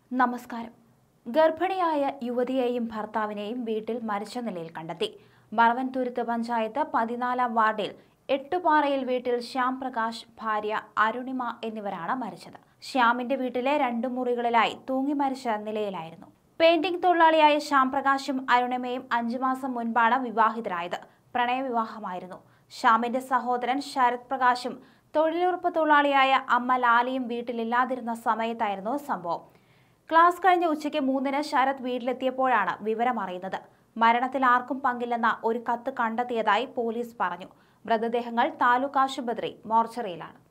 നമസ്കാരം ഗർഭിണിയായ യുവതിയെയും ഭർത്താവിനെയും വീട്ടിൽ മരിച്ച നിലയിൽ കണ്ടെത്തി മറവൻതുരുത്ത് പഞ്ചായത്ത് പതിനാലാം വാർഡിൽ എട്ടുപാറയിൽ വീട്ടിൽ ശ്യാം പ്രകാശ് ഭാര്യ അരുണിമ എന്നിവരാണ് മരിച്ചത് ശ്യാമിന്റെ വീട്ടിലെ രണ്ടു മുറികളിലായി തൂങ്ങി മരിച്ച നിലയിലായിരുന്നു പെയിന്റിംഗ് തൊഴിലാളിയായ ശ്യാം പ്രകാശും അരുണിമയും അഞ്ചു മാസം മുൻപാണ് വിവാഹിതരായത് പ്രണയവിവാഹമായിരുന്നു ശ്യാമിന്റെ സഹോദരൻ ശരത് പ്രകാശും തൊഴിലുറപ്പ് തൊഴിലാളിയായ അമ്മ ലാലിയും വീട്ടിലില്ലാതിരുന്ന സമയത്തായിരുന്നു സംഭവം ക്ലാസ് കഴിഞ്ഞ ഉച്ചയ്ക്ക് മൂന്നിന് ശരത് വീട്ടിലെത്തിയപ്പോഴാണ് വിവരം അറിയുന്നത് മരണത്തിൽ ആർക്കും പങ്കില്ലെന്ന ഒരു കത്ത് കണ്ടെത്തിയതായി പോലീസ് പറഞ്ഞു മൃതദേഹങ്ങൾ താലൂക്ക് ആശുപത്രി മോർച്ചറിയിലാണ്